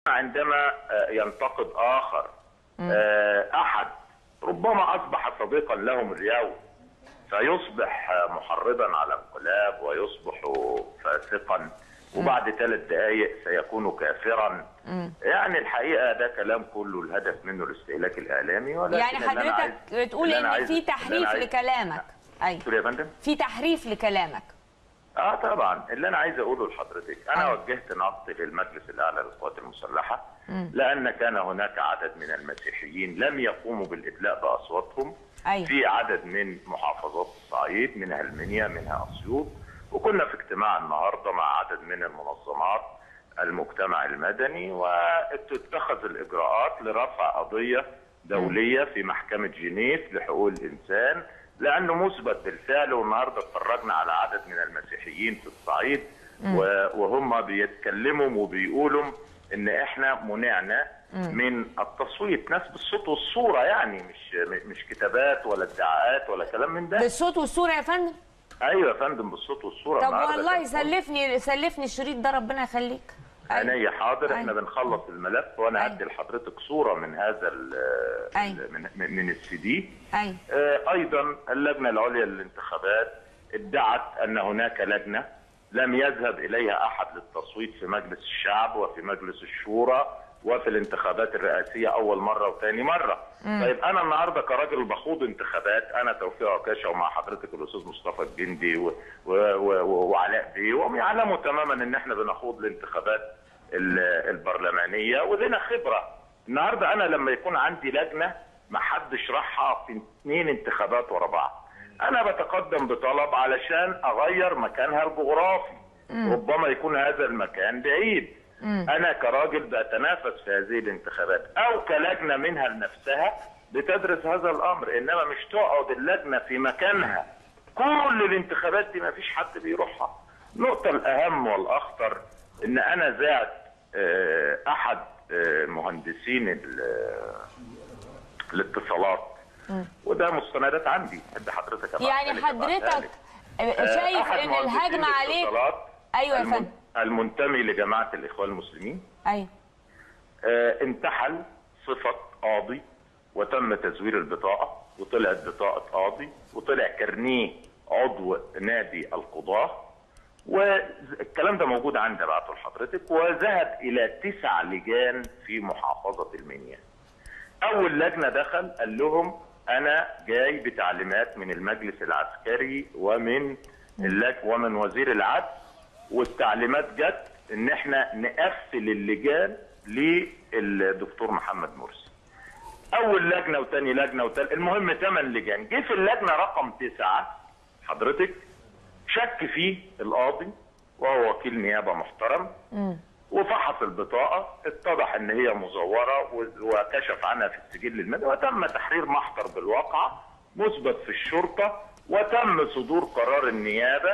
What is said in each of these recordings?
عندما آه، ينتقد اخر آه، احد ربما اصبح صديقا لهم اليوم فيصبح آه، محرضا على انقلاب ويصبح فاسقا وبعد ثلاث دقائق سيكون كافرا يعني الحقيقه ده كلام كله الهدف منه الاستهلاك الاعلامي ولكن يعني اللي أنا حضرتك عايز- بتقول اللي أنا ان عايز- في اللي أنا تحريف عايز- لكلامك ايوه تقول يا فندم في تحريف لكلامك اه طبعا اللي انا عايز اقوله لحضرتك انا أيوة. وجهت نقد للمجلس الاعلى للقوات المسلحه لان كان هناك عدد من المسيحيين لم يقوموا بالادلاء باصواتهم أيوة. في عدد من محافظات الصعيد منها المنيا منها اسيوط وكنا في اجتماع النهارده مع عدد من المنظمات المجتمع المدني واتخذ الاجراءات لرفع قضيه دوليه في محكمه جنيف لحقوق الانسان لانه مثبت بالفعل والنهارده اتفرجنا على عدد من المسيحيين في الصعيد و- وهم بيتكلموا وبيقولوا ان احنا منعنا من التصويت ناس بالصوت والصوره يعني مش مش كتابات ولا ادعاءات ولا كلام من ده بالصوت والصوره يا فندم ايوه يا فندم بالصوت والصوره طب النهاردة والله كان- سلفني سلفني الشريط ده ربنا يخليك أيوة. عينيا حاضر احنا أيوة. بنخلص الملف وانا أيوة. ادي لحضرتك صوره من هذا ال أيوة. من من- من السي دي ايوه آه، ايضا اللجنه العليا للانتخابات ادعت ان هناك لجنه لم يذهب اليها احد للتصويت في مجلس الشعب وفي مجلس الشورى وفي الانتخابات الرئاسيه اول مره وثاني مره. طيب انا النهارده كراجل بخوض انتخابات انا توفيق عكاشه ومع حضرتك الاستاذ مصطفى الجندي و... و... و... وعلاء بيه وهم يعلموا تماما ان احنا بنخوض الانتخابات ال- البرلمانيه ولنا خبره. النهارده انا لما يكون عندي لجنه ما حدش راحها في اثنين انتخابات ورا بعض انا بتقدم بطلب علشان اغير مكانها الجغرافي ربما يكون هذا المكان بعيد انا كراجل بتنافس في هذه الانتخابات او كلجنه منها لنفسها بتدرس هذا الامر انما مش تقعد اللجنه في مكانها كل الانتخابات دي ما فيش حد بيروحها النقطه الاهم والاخطر ان انا زعت آه، احد آه، مهندسين ال- الاتصالات وده مستندات عندي ادي حضرتك أبعتها يعني لك، أبعتها حضرتك لك. شايف أحد ان مهندسين الهجمه عليك الاتصالات ايوه يا الم- فندم المنتمي لجماعه الاخوان المسلمين ايوه آه، انتحل صفة قاضي وتم تزوير البطاقة وطلعت بطاقة قاضي وطلع كارنيه عضو نادي القضاة والكلام ده موجود عندي بعته لحضرتك وذهب إلى تسع لجان في محافظة المنيا أول لجنة دخل قال لهم أنا جاي بتعليمات من المجلس العسكري ومن اللج... ومن وزير العدل والتعليمات جت ان احنا نقفل اللجان للدكتور محمد مرسي. اول لجنه وتاني لجنه وتالت المهم ثمان لجان، جه في اللجنه رقم تسعه حضرتك شك فيه القاضي وهو وكيل نيابه محترم وفحص البطاقه اتضح ان هي مزوره و- وكشف عنها في السجل المدني وتم تحرير محضر بالواقعه مثبت في الشرطه وتم صدور قرار النيابه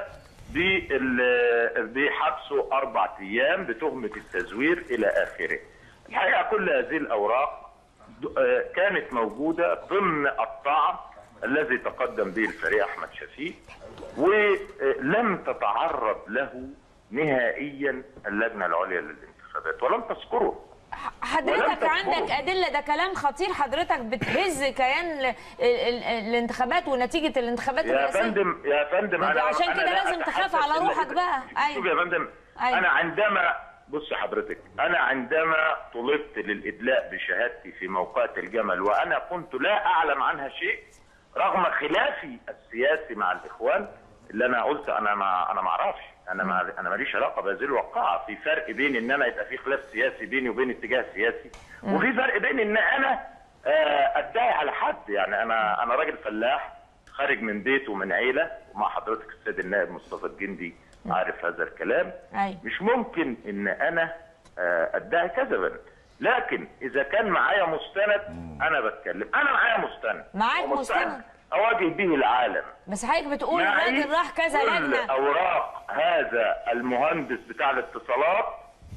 بال- بحبسه اربع ايام بتهمه التزوير الى اخره. الحقيقه كل هذه الاوراق د- آه، كانت موجوده ضمن الطعن الذي تقدم به الفريق احمد شفيق ولم تتعرض له نهائيا اللجنه العليا للانتخابات ولم تذكره ولم حضرتك تذكره. عندك ادله ده كلام خطير حضرتك بتهز كيان ال- ال- الانتخابات ونتيجه الانتخابات يا الرئاسيه فندم يا فندم ما انا عشان أنا كده لا لازم تخاف أتحدث على إلا روحك إذا- بقى. أيوة. شوف يا فندم أيوة. انا عندما بص حضرتك انا عندما طلبت للادلاء بشهادتي في موقعة الجمل وانا كنت لا اعلم عنها شيء رغم خلافي السياسي مع الاخوان اللي انا قلت انا ما انا ما اعرفش انا ما انا ماليش علاقه بهذه الواقعه في فرق بين ان انا يبقى في خلاف سياسي بيني وبين اتجاه سياسي وفي فرق بين ان انا آه، ادعي على حد يعني انا انا راجل فلاح خارج من بيت ومن عيله ومع حضرتك السيد النائب مصطفى الجندي عارف هذا الكلام أيوة. مش ممكن ان انا آه، ادعي كذبا لكن اذا كان معايا مستند انا بتكلم انا معايا مستند معاك ومستند مستند. اواجه به العالم بس حضرتك بتقول معي الراجل راح كذا كل لجنه اوراق هذا المهندس بتاع الاتصالات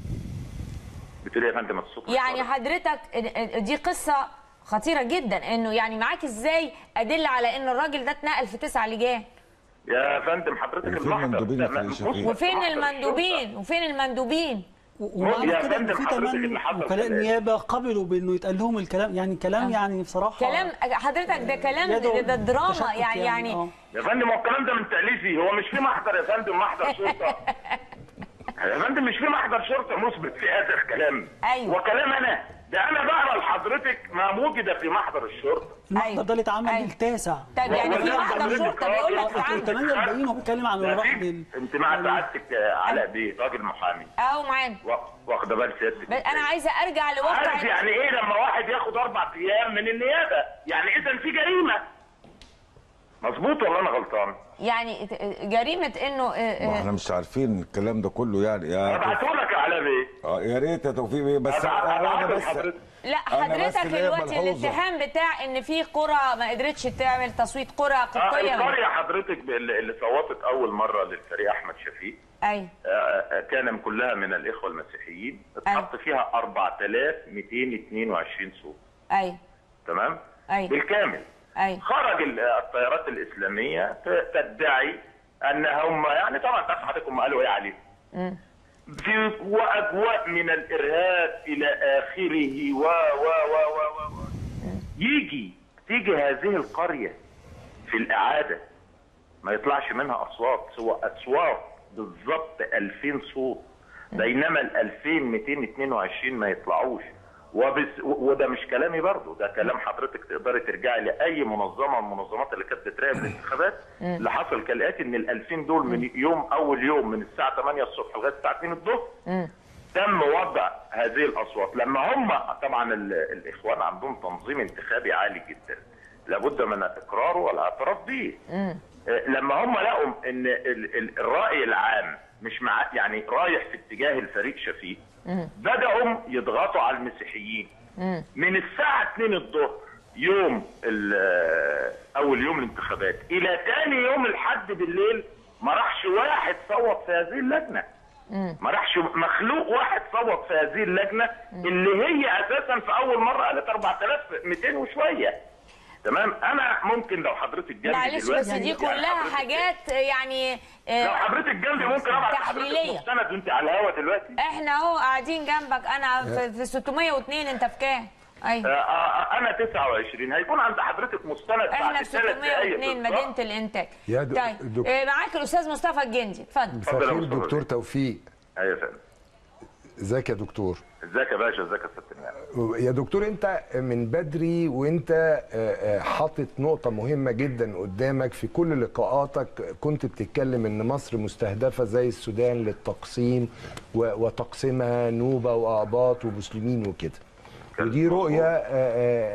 بتقول إيه يا فندم الصوت يعني خطر. حضرتك دي قصه خطيره جدا انه يعني معاك ازاي ادله على ان الراجل ده اتنقل في تسع لجان يا فندم حضرتك وفين المحضر المندوبين ده يا فندم م- شفيق؟ مثبت وفين محضر المندوبين الشرطة. وفين المندوبين ومعنى يا كده ان فندم في حضرتك كمان اللي حصل وكلاء كالآتي. النيابه قبلوا بانه يتقال لهم الكلام يعني كلام يعني بصراحه كلام حضرتك ده كلام يدعو ده دراما للتشتت يعني يعني آه. يا فندم هو الكلام ده من تأليفي هو مش في محضر يا فندم محضر شرطة يا فندم مش في محضر شرطة مثبت في هذا الكلام أيوة. وكلام أنا ده أنا بقرا لحضرتك ما وجد في محضر الشرطة المحضر ده اللي اتعمل أيوة. التاسع طيب يعني في وده محضر حضرتك شرطه بيقول لك آه، عنه 48 هو بيتكلم عن ده الراح في لل انت مع سعادتك آه، علاء بيه راجل محامي اهو معانا وا- واخده بال سيادتك بس انا عايزه ارجع عارف لواقع يعني ايه لما واحد ياخد اربع ايام من النيابه يعني اذا في جريمه مظبوط ولا انا غلطان؟ يعني جريمه انه ما احنا مش عارفين الكلام ده كله يعني يا ابعته لك يا علاء بيه آه، يا ريت يا توفيق بيه بس أبعت- انا أبعته بس لحضرتك. لا أنا بس حضرتك ليا دلوقتي ملحوظة. الاتهام بتاع ان في قرى ما قدرتش تعمل تصويت قرى آه، قبطيه القريه حضرتك اللي اللي صوتت اول مره للفريق احمد شفيق ايوه آه، آه، كان كلها من الاخوه المسيحيين اتحط فيها 4222 صوت ايوه تمام؟ أيوة. بالكامل ايوه خرج ال- التيارات الاسلاميه ت- تدعي ان هم يعني طبعا تعرف حضرتك هم قالوا ايه عليهم في واجواء من الارهاب الى اخره و و و و و, و. يجي تيجي هذه القريه في الاعاده ما يطلعش منها اصوات سوى اصوات بالظبط 2000 صوت بينما ال 2222 ما يطلعوش وبس وده مش كلامي برضه ده كلام حضرتك تقدري ترجعي لاي منظمه من المنظمات اللي كانت بتراقب الانتخابات اللي حصل كالاتي ان ال 2000 دول من يوم اول يوم من الساعه 8 الصبح لغايه الساعه 2 الظهر تم وضع هذه الاصوات لما هم طبعا ال- الاخوان عندهم تنظيم انتخابي عالي جدا لابد من اقراره والاعتراف به آه، لما هم لقوا ان ال- ال- الراي العام مش مع يعني رايح في اتجاه الفريق شفيق بداوا يضغطوا على المسيحيين من الساعه 2 الظهر يوم ال- اول يوم الانتخابات الى ثاني يوم الحد بالليل ما راحش واحد صوت في هذه اللجنه ما راحش مخلوق واحد صوت في هذه اللجنه اللي هي اساسا في اول مره قالت 4200 وشويه تمام انا ممكن لو حضرتك جنبي معلش دلوقتي بس دي يعني كلها حضرتك- حاجات يعني لو آه، حضرتك جنبي ممكن ابعت لحضرتك تحليلية. مستند وانت على الهوا دلوقتي احنا اهو قاعدين جنبك انا في, في 602 انت في كام؟ آه، ايوه آه، انا 29 هيكون عند حضرتك مستند احنا بعد في ثلاث دقايق 602 بالظبط. مدينه الانتاج يا دك- طيب دك- آه، معاك الاستاذ مصطفى الجندي اتفضل مساء اتفضل يا الخير مصطفى دكتور بيه. توفيق ايوه يا فندم ازيك يا دكتور ازيك يا باشا ازيك يا ست النعم يا دكتور انت من بدري وانت آه، آه، حاطط نقطة مهمة جدا قدامك في كل لقاءاتك كنت بتتكلم ان مصر مستهدفة زي السودان للتقسيم و- وتقسيمها نوبة وآباط ومسلمين وكده ودي رؤية آه،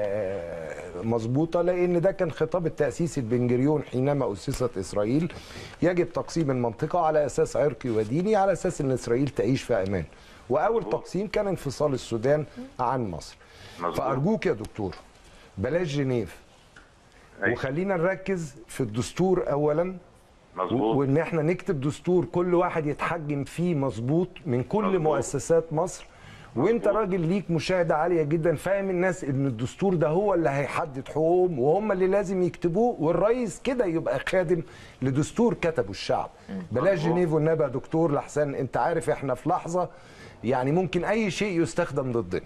آه، مظبوطة لأن ده كان خطاب التأسيس البن جريون حينما أسست إسرائيل يجب تقسيم المنطقة على أساس عرقي وديني على أساس أن إسرائيل تعيش في أمان وأول تقسيم كان انفصال السودان عن مصر مظبوط. فأرجوك يا دكتور بلاش جنيف أيوة. وخلينا نركز في الدستور أولا مظبوط وان احنا نكتب دستور كل واحد يتحجم فيه مظبوط من كل مظبوط. مؤسسات مصر وانت راجل ليك مشاهده عاليه جدا فاهم الناس ان الدستور ده هو اللي هيحدد حقوقهم وهم اللي لازم يكتبوه والرئيس كده يبقى خادم لدستور كتبه الشعب بلاش مظبوط. جنيف والنبي يا دكتور لحسن انت عارف احنا في لحظه يعني ممكن اي شيء يستخدم ضدنا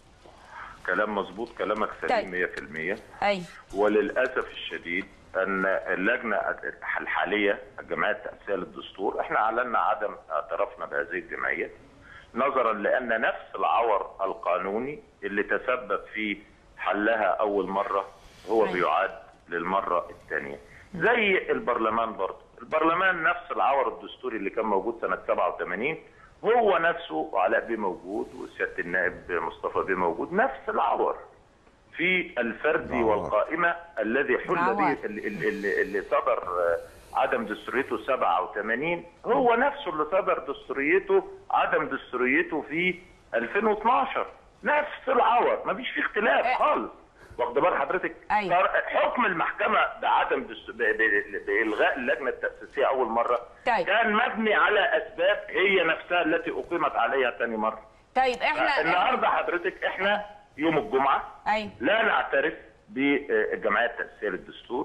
كلام مظبوط كلامك طيب. سليم 100% ايوه وللاسف الشديد ان اللجنه الحاليه الجمعيه التاسيسيه للدستور احنا اعلنا عدم اعترافنا بهذه الجمعيه نظرا لان نفس العور القانوني اللي تسبب في حلها اول مره هو أيوة. بيعاد للمره الثانيه زي البرلمان برضه البرلمان نفس العور الدستوري اللي كان موجود سنه 87 هو نفسه علاء بيه موجود وسياده النائب مصطفى بيه موجود نفس العور في الفردي العور. والقائمه الذي حل العور. به اللي, اللي, اللي صدر آه، عدم دستوريته 87 هو نفسه اللي صدر دستوريته عدم دستوريته في 2012 نفس العور مفيش فيه اختلاف إيه. خالص واخد بال حضرتك أيوة. قر- حكم المحكمه بعدم دست... ب... ب... بالغاء اللجنه التاسيسيه اول مره طيب. كان مبني على اسباب هي نفسها التي اقيمت عليها ثاني مره طيب احنا النهارده حضرتك احنا يوم الجمعه ايوه لا نعترف بالجمعيه التاسيسيه للدستور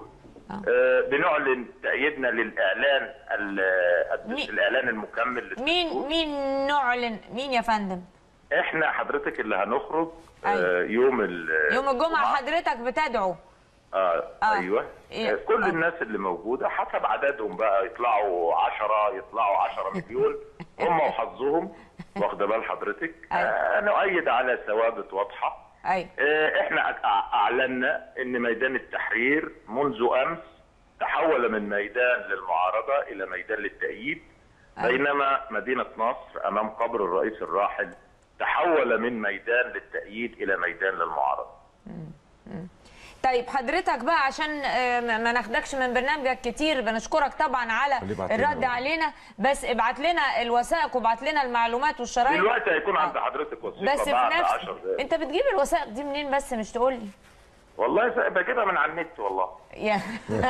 آه، بنعلن تأييدنا للإعلان ال- مي- الإعلان المكمل للدستور. مين مين نعلن مين يا فندم احنا حضرتك اللي هنخرج أيوة. آه، يوم ال- يوم الجمعه حضرتك بتدعو آه. آه. ايوه إيه. آه. كل آه. الناس اللي موجوده حسب عددهم بقى يطلعوا 10 يطلعوا 10 مليون هم وحظهم واخده بال حضرتك أيوة. آه نؤيد على ثوابت واضحه ايوه آه، احنا أع- اعلنا ان ميدان التحرير منذ امس تحول من ميدان للمعارضه الى ميدان للتأييد أيوة. بينما مدينه نصر امام قبر الرئيس الراحل تحول من ميدان للتأييد الى ميدان للمعارضه طيب حضرتك بقى عشان آه، ما ما ناخدكش من برنامجك كتير بنشكرك طبعا على اللي بعت لنا الرد بقى. علينا بس ابعت لنا الوثائق وابعت لنا المعلومات والشرايط دلوقتي هيكون عند آه. حضرتك وثيقه بس في بعد نفس 10 دقائق انت بتجيب الوثائق دي منين بس مش تقول لي والله س- بجيبها من على النت والله يا-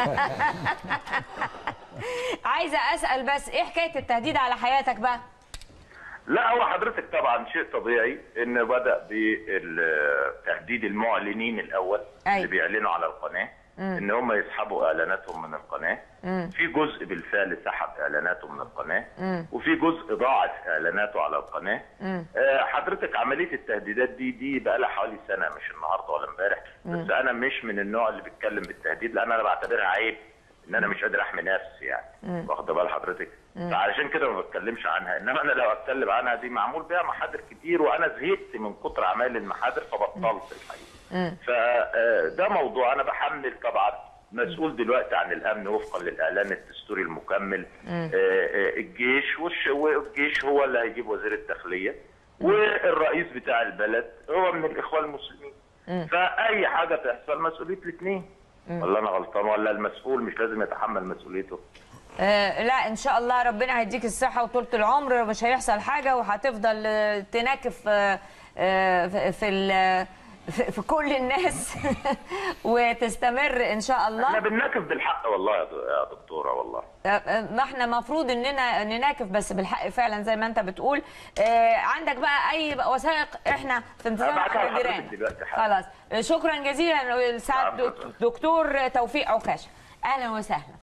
عايزه اسال بس ايه حكايه التهديد على حياتك بقى لا هو حضرتك طبعا شيء طبيعي ان بدا بتهديد المعلنين الاول أي. اللي بيعلنوا على القناه ان هم يسحبوا اعلاناتهم من القناه في جزء بالفعل سحب اعلاناته من القناه وفي جزء ضاعف اعلاناته على القناه آه، حضرتك عمليه التهديدات دي دي بقى لها حوالي سنه مش النهارده ولا امبارح بس انا مش من النوع اللي بيتكلم بالتهديد لان انا بعتبرها عيب ان انا مش قادر احمي نفسي يعني واخده بال حضرتك فعلشان كده ما بتكلمش عنها انما انا لو اتكلم عنها دي معمول بيها محاضر كتير وانا زهقت من كتر اعمال المحاضر فبطلت الحقيقه فده موضوع انا بحمل طبعا مسؤول دلوقتي عن الامن وفقا للاعلان الدستوري المكمل آه، آه، الجيش والش- والجيش هو اللي هيجيب وزير الداخليه والرئيس بتاع البلد هو من الاخوان المسلمين فاي حاجه تحصل مسؤوليه الاثنين ولا انا غلطان ولا المسؤول مش لازم يتحمل مسؤوليته آه لا ان شاء الله ربنا هيديك الصحه وطولة العمر مش هيحصل حاجه وهتفضل آه، تناكف آه، آه، في- في ال- في في كل الناس وتستمر ان شاء احنا الله بنناكف بالحق والله يا د- يا دكتوره والله آه، آه، ما احنا المفروض اننا نناكف بس بالحق فعلا زي ما انت بتقول آه، عندك بقى اي وثائق احنا في انتظار هبعتها لحضرتك الجيران دلوقتي حالا. خلاص آه، شكرا جزيلا السعد نعم، شكراً. دكتور توفيق عكاشه اهلا وسهلا